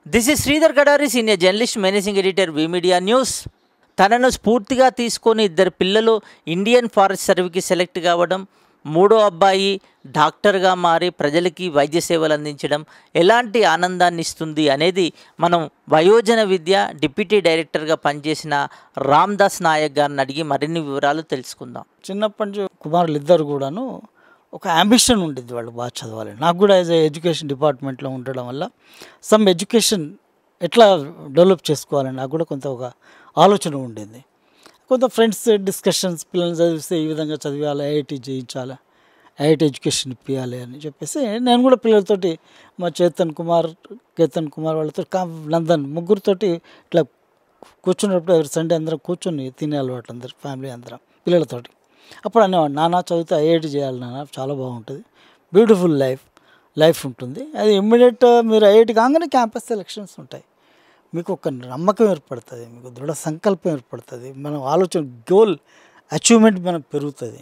this is Sridhar Gadari senior journalist managing editor V media news తనను స్ఫూర్తిగా తీసుకొని ఇద్దరు పిల్లలు ఇండియన్ ఫారెస్ట్ సర్వీస్కి సెలెక్ట్ కావడం మూడో అబ్బాయి డాక్టర్గా మారి ప్రజలకి వైద్య సేవలు అందించడం ఎలాంటి ఆనందాన్ని ఇస్తుంది అనేది మనం వయోజన విద్య డిప్యూటీ డైరెక్టర్గా పనిచేసిన రామ్దాస్ నాయక్ గారిని అడిగి మరిన్ని వివరాలు తెలుసుకుందాం చిన్నప్పటి నుంచి కుమారులు ఇద్దరు కూడాను ఒక అంబిషన్ ఉండేది వాళ్ళు బాగా చదవాలి నాకు కూడా యాజ్ ఎడ్యుకేషన్ డిపార్ట్మెంట్లో ఉండడం వల్ల సమ్ ఎడ్యుకేషన్ ఎట్లా డెవలప్ చేసుకోవాలని నాకు కూడా కొంత ఒక ఆలోచన ఉండేది కొంత ఫ్రెండ్స్ డిస్కషన్స్ పిల్లల్ని చదివిస్తే ఈ విధంగా చదివాలి ఐఐటి చేయించాలి ఐఐటి ఎడ్యుకేషన్ ఇప్పించాలి అని చెప్పేసి నేను కూడా పిల్లలతోటి మా చేతన్ కుమార్ కేతన్ కుమార్ వాళ్ళతో కా నందన్ ముగ్గురితోటి ఇట్లా కూర్చున్నప్పుడు ఎవరి సండే అందరం కూర్చొని తినే అలవాటు అందరు ఫ్యామిలీ అందరం పిల్లలతోటి అప్పుడు అనేవాడు నాన్న చదివితే ఐఐటి చేయాలి నాన్న చాలా బాగుంటుంది బ్యూటిఫుల్ లైఫ్ లైఫ్ ఉంటుంది అది ఇమ్మీడియట్ మీరు ఐఐటి కాగానే క్యాంపస్ సెలక్షన్స్ ఉంటాయి మీకు ఒక నమ్మకం ఏర్పడుతుంది మీకు దృఢ సంకల్పం ఏర్పడుతుంది మనం ఆలోచన గోల్ అచీవ్మెంట్ మనం పెరుగుతుంది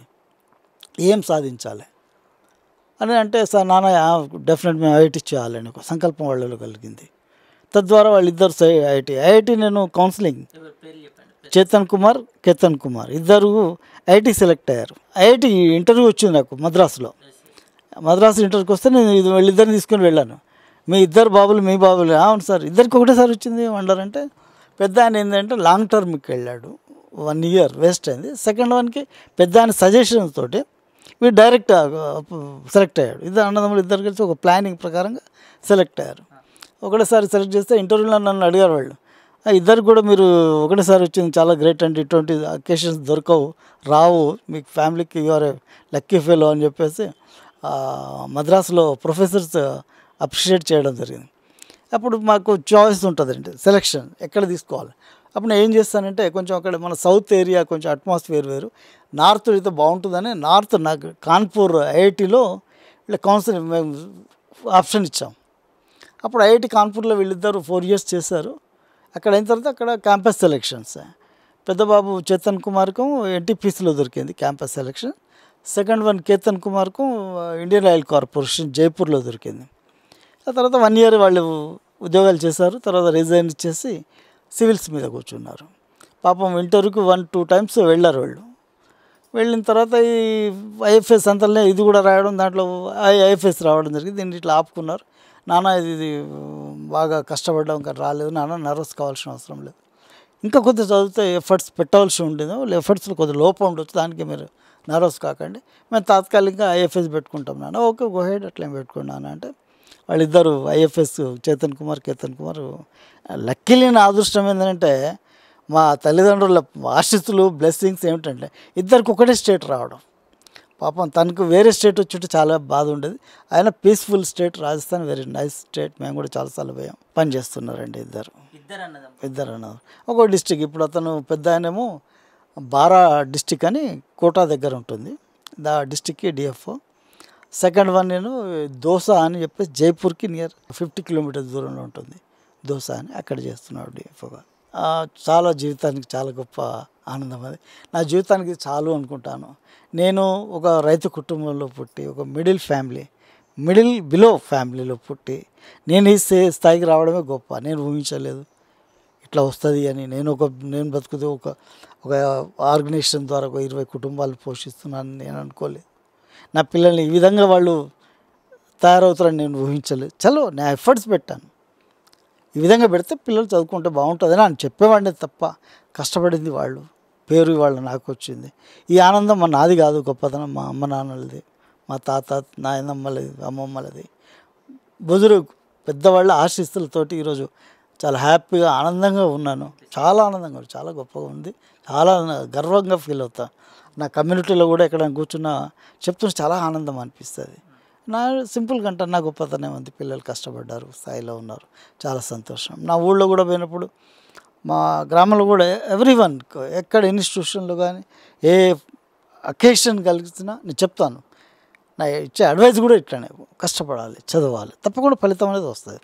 ఏం సాధించాలి అని అంటే సార్ నాన్న డెఫినెట్ మేము ఐఐటి చేయాలని ఒక సంకల్పం వాళ్ళలో కలిగింది తద్వారా వాళ్ళిద్దరు ఐఐటి ఐఐటి నేను కౌన్సిలింగ్ చేతన్ కుమార్ కేతన్ కుమార్ ఇద్దరు ఐఐటి సెలెక్ట్ అయ్యారు ఐఐటి ఇంటర్వ్యూ వచ్చింది నాకు మద్రాసులో మద్రాసు ఇంటర్వ్యూకి వస్తే నేను ఇది వీళ్ళిద్దరిని తీసుకొని వెళ్ళాను మీ ఇద్దరు బాబులు మీ బాబులు అవును సార్ ఇద్దరికి ఒకటేసారి వచ్చింది వండరంటే పెద్ద ఆయన ఏంటంటే లాంగ్ టర్మ్కి వెళ్ళాడు వన్ ఇయర్ వేస్ట్ అయింది సెకండ్ వన్కి పెద్ద ఆయన సజెషన్స్ తోటి వీడు డైరెక్ట్ సెలెక్ట్ అయ్యాడు ఇద్దరు అన్నదమ్ములు ఇద్దరు కలిసి ఒక ప్లానింగ్ ప్రకారంగా సెలెక్ట్ అయ్యారు ఒకటేసారి సెలెక్ట్ చేస్తే ఇంటర్వ్యూలో నన్ను అడిగారు వాళ్ళు "ఆ, ఇద్దరు కూడా మీరు ఒకటేసారి వచ్చింది చాలా గ్రేట్ అండి ఇటువంటి అకేషన్స్ దొరకవు రావు మీకు ఫ్యామిలీకి యువర్ లక్కీ ఫెలో అని చెప్పేసి ఆ, మద్రాసులో ప్రొఫెసర్స్ అప్రిషియేట్ చేయడం జరిగింది అప్పుడు మాకు చాయిస్ ఉంటుందండి సెలెక్షన్ ఎక్కడ తీసుకోవాలి అప్పుడు నేను ఏం చేస్తానంటే కొంచెం అక్కడ మన సౌత్ ఏరియా కొంచెం అట్మాస్ఫియర్ వేరు నార్త్ అయితే బాగుంటుందని నార్త్ నాకు కాన్పూర్ ఐఐటిలో ఇలా కౌన్సిలింగ్ మేము ఆప్షన్ ఇచ్చాం అప్పుడు ఐఐటి కాన్పూర్లో వీళ్ళిద్దరు ఫోర్ ఇయర్స్ చేశారు అక్కడ అయిన తర్వాత అక్కడ క్యాంపస్ సెలెక్షన్స్ పెద్ద బాబు చేతన్ కుమార్కు ఎన్టీపీసీలో దొరికింది campus selection second one Ketan కుమార్కు ఇండియన్ ఆయిల్ కార్పొరేషన్ జైపూర్లో దొరికింది ఆ తర్వాత వన్ ఇయర్ వాళ్ళు ఉద్యోగాలు చేశారు తర్వాత రిజైన్ ఇచ్చేసి సివిల్స్ మీద కూర్చున్నారు పాపం ఇంటర్వ్యూకి వన్ టూ టైమ్స్ వెళ్ళారు వాళ్ళు వెళ్ళిన తర్వాత ఈ ఐఎఫ్ఎస్ అంతలోనే ఇది కూడా రాయడం దాంట్లో ఐఎఫ్ఎస్ రావడం జరిగింది దీన్ని ఇట్లా ఆపుకున్నారు నాన్న ఇది ఇది బాగా కష్టపడ్డాం ఇంకా రాలేదు నాన్న నర్వస్ కావాల్సిన అవసరం లేదు ఇంకా కొద్ది చదివితే ఎఫర్ట్స్ పెట్టవలసి ఉండేది వాళ్ళ ఎఫర్ట్స్లో కొద్ది లోపం ఉండొచ్చు దానికి మీరు నర్వస్ కాకండి మేము తాత్కాలికంగా ఐఎఫ్ఎస్ పెట్టుకుంటాం నాన్న ఓకే గోహెడ్ అట్లా పెట్టుకోండి నాన్న అంటే వాళ్ళిద్దరు ఐఎఫ్ఎస్ చేతన్ కుమార్ కేతన్ కుమార్ లక్కీలీ నా అదృష్టం ఏంటంటే మా తల్లిదండ్రుల ఆశిస్తులు బ్లెస్సింగ్స్ ఏమిటంటే ఇద్దరికి ఒకటే స్టేట్ రావడం పాపం తనకు వేరే స్టేట్ వచ్చుంటే చాలా బాధ ఉండేది ఆయన peaceful state Rajasthan very nice state మేము కూడా చాలాసార్లు పోయాం పని చేస్తున్నారండి ఇద్దరు ఇద్దరు అన్నదం ఇద్దరు అన్నారు ఒక డిస్టిక్ ఇప్పుడు అతను పెద్ద ఆయనేమో బారా డిస్టిక్ అని కోటా దగ్గర ఉంటుంది దా డిస్టిక్కి డిఎఫ్ఓ సెకండ్ వన్ నేను దోసా అని చెప్పేసి జైపూర్కి నియర్ ఫిఫ్టీ కిలోమీటర్స్ దూరంలో ఉంటుంది దోసా అని అక్కడ చేస్తున్నాడు డిఎఫ్ఓగా చాలా జీవితానికి చాలా గొప్ప ఆనందం అది నా జీవితానికి ఇది చాలు అనుకుంటాను నేను ఒక రైతు కుటుంబంలో పుట్టి ఒక మిడిల్ ఫ్యామిలీ మిడిల్ బిలో ఫ్యామిలీలో పుట్టి నేను ఈ స్థాయి- స్థాయికి రావడమే గొప్ప నేను ఊహించలేదు ఇట్లా వస్తుంది అని నేను ఒక నేను బతుకుతూ ఒక ఒక ఆర్గనైజేషన్ ద్వారా ఒక ఇరవై కుటుంబాలు పోషిస్తున్నాను నేను అనుకోలేదు నా పిల్లల్ని ఈ విధంగా వాళ్ళు తయారవుతారని నేను ఊహించలేదు చలో నేను ఎఫర్ట్స్ పెట్టాను ఈ విధంగా పెడితే పిల్లలు చదువుకుంటే బాగుంటుందని అని చెప్పేవాడిని తప్ప కష్టపడింది వాళ్ళు పేరు వాళ్ళు నాకు వచ్చింది ఈ ఆనందం మా నాది కాదు గొప్పతనం మా అమ్మ నాన్నలది మా తాత నాయనమ్మలది అమ్మమ్మలది బుజురు పెద్దవాళ్ళ ఆశీస్సులతోటి ఈరోజు చాలా హ్యాపీగా ఆనందంగా ఉన్నాను చాలా ఆనందంగా ఉంది చాలా గొప్పగా ఉంది చాలా గర్వంగా ఫీల్ అవుతా నా కమ్యూనిటీలో కూడా ఎక్కడ కూర్చున్నా చెప్తుంటే చాలా ఆనందం అనిపిస్తుంది నా సింపుల్గా అంటే నా గొప్పతనం ఉంది పిల్లలు కష్టపడ్డారు స్థాయిలో ఉన్నారు చాలా సంతోషం నా ఊళ్ళో కూడా పోయినప్పుడు మా గ్రామంలో కూడా ఎవ్రీ వన్ ఎక్కడ ఇన్స్టిట్యూషన్లో కానీ ఏ అకేషన్ కలిగినా నేను చెప్తాను నా ఇచ్చే అడ్వైస్ కూడా ఇట్లానే కష్టపడాలి చదవాలి తప్పకుండా ఫలితం అనేది వస్తుంది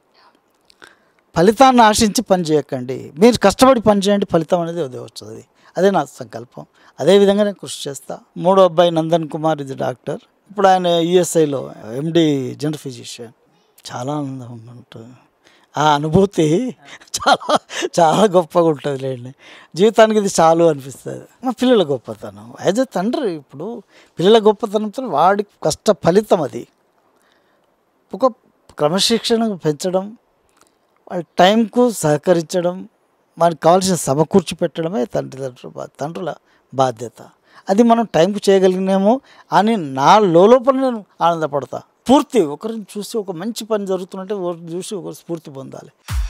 ఫలితాన్ని ఆశించి పని చేయకండి మీరు కష్టపడి పని చేయండి ఫలితం అనేది అదే వస్తుంది అదే నా సంకల్పం అదే విధంగా నేను కృషి చేస్తా మూడో అబ్బాయి నందన్ కుమార్ ఇది డాక్టర్ ఇప్పుడు ఆయన ఈఎస్ఐలో ఎండి జనరల్ ఫిజిషియన్ చాలా ఆనందం ఉంటుంది ఆ అనుభూతి చాలా చాలా గొప్పగా ఉంటుంది లేండి జీవితానికి ఇది చాలు అనిపిస్తుంది మా పిల్లల గొప్పతనం యాజ్ ఎ తండ్రి ఇప్పుడు పిల్లల గొప్పతనంతో వాడి కష్ట ఫలితం అది ఒక క్రమశిక్షణ పెంచడం వాళ్ళ టైంకు సహకరించడం వారికి కావాల్సిన సమకూర్చి పెట్టడమే తండ్రిదండ్రుల బా తండ్రుల బాధ్యత అది మనం టైంకు చేయగలిగినేమో అని నా లోపల నేను ఆనందపడతా పూర్తి ఒకరిని చూసి ఒక మంచి పని జరుగుతున్నట్టే ఒకరిని చూసి ఒకరు స్ఫూర్తి పొందాలి